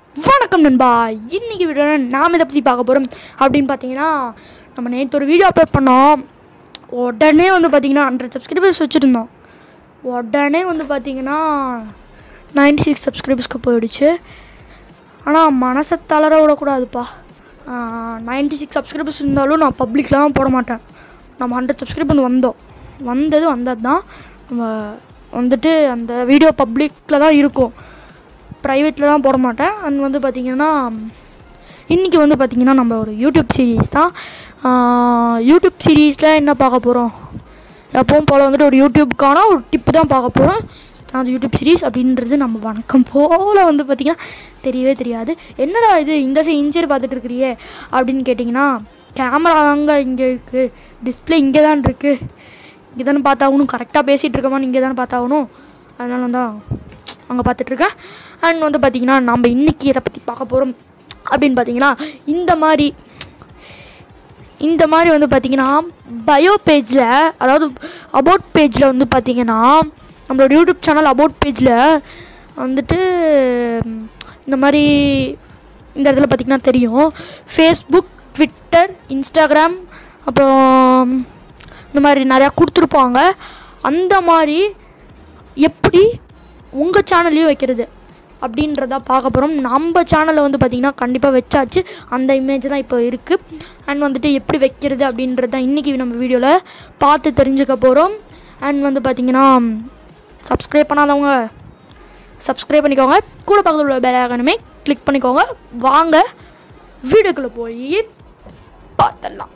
வணக்கம் நண்பா இன்னைக்கு வீடியோ நாம் இதை பற்றி பார்க்க போகிறோம் அப்படின்னு பார்த்தீங்கன்னா நம்ம நேற்று ஒரு வீடியோ அப்லோட் பண்ணோம் உடனே வந்து பார்த்தீங்கன்னா ஹண்ட்ரட் சப்ஸ்கிரைபர்ஸ் வச்சுருந்தோம் உடனே வந்து பார்த்தீங்கன்னா நைன்டி சிக்ஸ் சப்ஸ்கிரைபர்ஸ்க்கு போயிடுச்சு ஆனால் மனசை தளர விடக்கூடாதுப்பா நைன்டி சிக்ஸ் சப்ஸ்கிரைபர்ஸ் இருந்தாலும் நான் பப்ளிக்லாம் போட மாட்டேன் நம்ம ஹண்ட்ரட் சப்ஸ்கிரைபர் வந்தோம் வந்தது வந்தது தான் நம்ம வந்துட்டு அந்த வீடியோ பப்ளிக்கில் தான் இருக்கும் ப்ரைவேட்டில் போட மாட்டேன் அண்ட் வந்து பார்த்திங்கன்னா இன்றைக்கி வந்து பார்த்திங்கன்னா நம்ம ஒரு யூடியூப் சீரீஸ் தான் ஆஹ் யூடியூப் சீரீஸில் என்ன பார்க்க போகிறோம் எப்பவும் போல் வந்துட்டு ஒரு யூடியூப்க்கான ஒரு டிப்பு தான் பார்க்க போகிறோம் அது யூடியூப் சீரீஸ் அப்படின்றது நம்ம வணக்கம் போல் வந்து பார்த்திங்கன்னா தெரியவே தெரியாது என்னடா இது இந்த சைடு இன்சைடு பார்த்துட்டு இருக்கிறியே அப்படின்னு கேட்டிங்கன்னா கேமரா தாங்க இங்கே இருக்குது டிஸ்பிளே இங்கே தான் இருக்குது இங்கே தானே பார்த்தாகணும் கரெக்டாக பேசிகிட்டு இருக்கமான்னு இங்கே தானே பார்த்தாகணும் அதனால தான் அங்கே பார்த்துட்ருக்கேன் அண்ட் வந்து பார்த்திங்கன்னா நம்ம இன்றைக்கி எதை பற்றி பார்க்க போகிறோம் அப்படின்னு பார்த்தீங்கன்னா இந்த மாதிரி இந்த மாதிரி வந்து பார்த்திங்கன்னா பயோ பேஜில் அதாவது அபவுட் பேஜில் வந்து பார்த்திங்கன்னா நம்மளோட யூடியூப் சேனல் அபவுட் பேஜில் வந்துட்டு ம், இந்த மாதிரி இந்த இடத்துல பார்த்திங்கன்னா தெரியும் ஃபேஸ்புக் ட்விட்டர் இன்ஸ்டாகிராம் அப்புறம் இந்த மாதிரி நிறையா கொடுத்துருப்பாங்க அந்த மாதிரி எப்படி உங்கள் சேனல்லையும் வைக்கிறது அப்படின்றத பார்க்க போகிறோம் நம்ம சேனலில் வந்து பார்த்திங்கன்னா கண்டிப்பாக வச்சாச்சு அந்த இமேஜ் தான் இப்போ இருக்குது அண்ட் வந்துட்டு எப்படி வைக்கிறது அப்படின்றது தான் இன்றைக்கி நம்ம வீடியோவில் பார்த்து தெரிஞ்சுக்க போகிறோம் அண்ட் வந்து பார்த்திங்கன்னா சப்ஸ்கிரைப் பண்ணாதவங்க சப்ஸ்கிரைப் பண்ணிக்கோங்க கூட பக்கத்தில் உள்ள பெல் ஐகானுமே கிளிக் பண்ணிக்கோங்க வாங்க வீடியோக்குள்ளே போய் பார்த்துடலாம்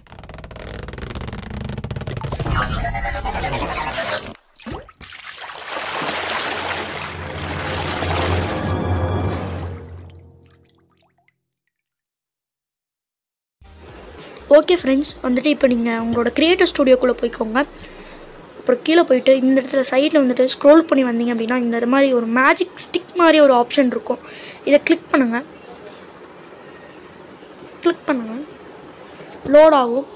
ஓகே ஃப்ரெண்ட்ஸ் வந்துட்டு இப்போ நீங்கள் உங்களோட கிரியேட்டர் ஸ்டுடியோக்குள்ளே போய்க்கோங்க அப்புறம் கீழே போயிட்டு இந்த இடத்துல சைடில் வந்துட்டு ஸ்க்ரோல் பண்ணி வந்தீங்க அப்படின்னா இந்த மாதிரி ஒரு மேஜிக் ஸ்டிக் மாதிரி ஒரு ஆப்ஷன் இருக்கும் இதை கிளிக் பண்ணுங்கள் கிளிக் பண்ணுங்கள் லோட் ஆகும்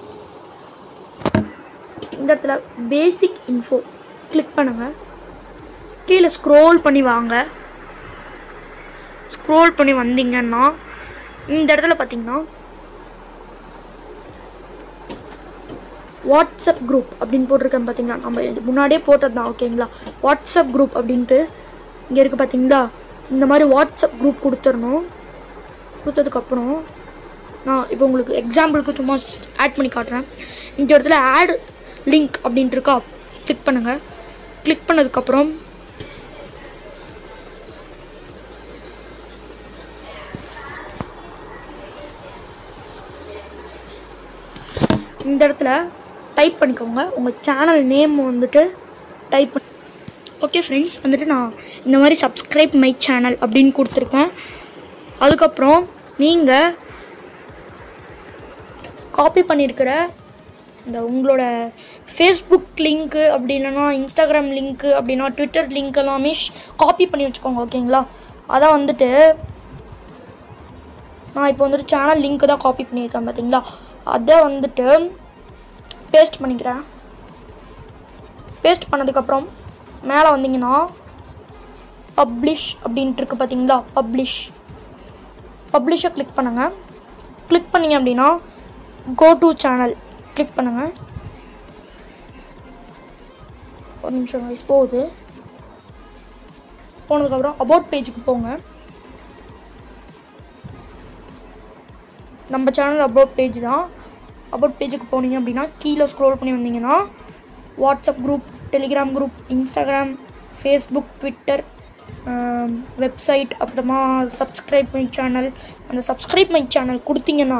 இந்த இடத்துல பேசிக் இன்ஃபோ கிளிக் பண்ணுங்கள் கீழே ஸ்க்ரோல் பண்ணி வாங்க ஸ்க்ரோல் பண்ணி வந்தீங்கன்னா இந்த இடத்துல பார்த்தீங்கன்னா வாட்ஸ்அப் குரூப் அப்படின்னு போட்டிருக்கேன் பார்த்தீங்களா நம்ம இது முன்னாடியே போட்டது தான் ஓகேங்களா வாட்ஸ்அப் குரூப் அப்படின்ட்டு இங்கே இருக்குது பார்த்தீங்களா இந்த மாதிரி வாட்ஸ்அப் குரூப் கொடுத்துடணும் கொடுத்ததுக்கப்புறம் நான் இப்போ உங்களுக்கு எக்ஸாம்பிளுக்கு சும்மா ஆட் பண்ணி காட்டுறேன் இந்த இடத்துல ஆட் லிங்க் அப்படின்ட்டு இருக்கா கிளிக் பண்ணுங்கள் கிளிக் பண்ணதுக்கப்புறம் இந்த இடத்துல டைப் பண்ணிக்கோங்க உங்கள் சேனல் நேம் வந்துட்டு டைப் பண்ணி ஓகே ஃப்ரெண்ட்ஸ் வந்துட்டு நான் இந்த மாதிரி சப்ஸ்கிரைப் மை சேனல் அப்படின்னு கொடுத்துருக்கேன் அதுக்கப்புறம் நீங்கள் காப்பி பண்ணியிருக்கிற இந்த உங்களோட ஃபேஸ்புக் லிங்க்கு அப்படி இல்லைன்னா இன்ஸ்டாகிராம் லிங்க்கு அப்படின்னா ட்விட்டர் லிங்க் எல்லாமே காப்பி பண்ணி வச்சுக்கோங்க ஓகேங்களா அதை வந்துட்டு நான் இப்போ வந்துட்டு சேனல் லிங்க்கு தான் காப்பி பண்ணியிருக்கேன் பார்த்தீங்களா அதை வந்துட்டு பேஸ்ட் பண்ணிக்கிறேன் பேஸ்ட் பண்ணதுக்கப்புறம் மேலே வந்தீங்கன்னா பப்ளிஷ் அப்படின்ட்டு இருக்கு பார்த்தீங்களா பப்ளிஷ் பப்ளிஷை கிளிக் பண்ணுங்கள் கிளிக் பண்ணீங்க அப்படின்னா கோ டு சேனல் கிளிக் பண்ணுங்கள் ஒரு நிமிஷம் வயசு போகுது போனதுக்கப்புறம் அபவுட் பேஜுக்கு போங்க நம்ம சேனல் அபவுட் பேஜ் தான் அபவுட் பேஜுக்கு போனீங்க அப்படின்னா கீழே ஸ்க்ரோல் பண்ணி வந்தீங்கன்னா WhatsApp group Telegram group Instagram Facebook Twitter website அப்புறமா சப்ஸ்கிரைப் மை சேனல் அந்த சப்ஸ்கிரைப் மை சேனல் கொடுத்தீங்கன்னா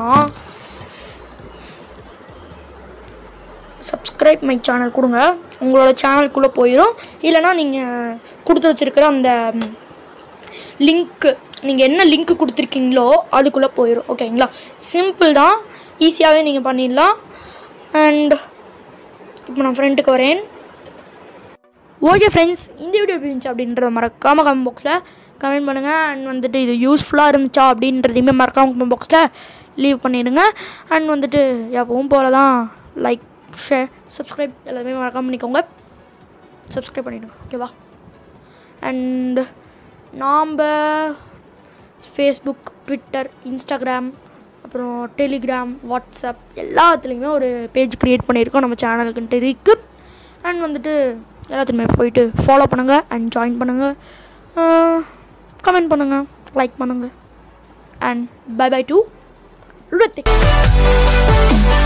சப்ஸ்கிரைப் மை சேனல் கொடுங்க உங்களோட சேனலுக்குள்ளே போயிடும் இல்லைனா நீங்கள் கொடுத்து வச்சுருக்கிற அந்த லிங்க்கு நீங்கள் என்ன லிங்க் கொடுத்துருக்கீங்களோ அதுக்குள்ளே போயிடும் ஓகேங்களா சிம்பிள் தான் ஈஸியாகவே நீங்கள் பண்ணிடலாம் அண்ட் இப்போ நான் ஃப்ரெண்டுக்கு வரேன் ஓகே ஃப்ரெண்ட்ஸ் இந்த வீடியோ எப்படி இருந்துச்சு அப்படின்றத மறக்காமல் கமெண்ட் பாக்ஸில் கமெண்ட் பண்ணுங்கள் அண்ட் வந்துட்டு இது யூஸ்ஃபுல்லாக இருந்துச்சா அப்படின்றதையுமே மறக்காமல் கமெண்ட் பாக்ஸில் லீவ் பண்ணிடுங்க அண்ட் வந்துட்டு எப்பவும் போல தான் லைக் ஷேர் சப்ஸ்கிரைப் எல்லாமே மறக்காமல் பண்ணிக்கோங்க சப்ஸ்கிரைப் பண்ணிவிடுங்க ஓகேவா அண்ட் நாம் ஃபேஸ்புக் ட்விட்டர் இன்ஸ்டாகிராம் அப்புறம் டெலிகிராம் வாட்ஸ்அப் எல்லாத்துலேயுமே ஒரு பேஜ் க்ரியேட் பண்ணியிருக்கோம் நம்ம சேனலுக்குன்ட்டு இருக்குது அண்ட் வந்துட்டு எல்லாத்துலையுமே போயிட்டு ஃபாலோ பண்ணுங்கள் அண்ட் ஜாயின் பண்ணுங்கள் கமெண்ட் பண்ணுங்கள் லைக் பண்ணுங்கள் அண்ட் பை பை டு ருத்திக்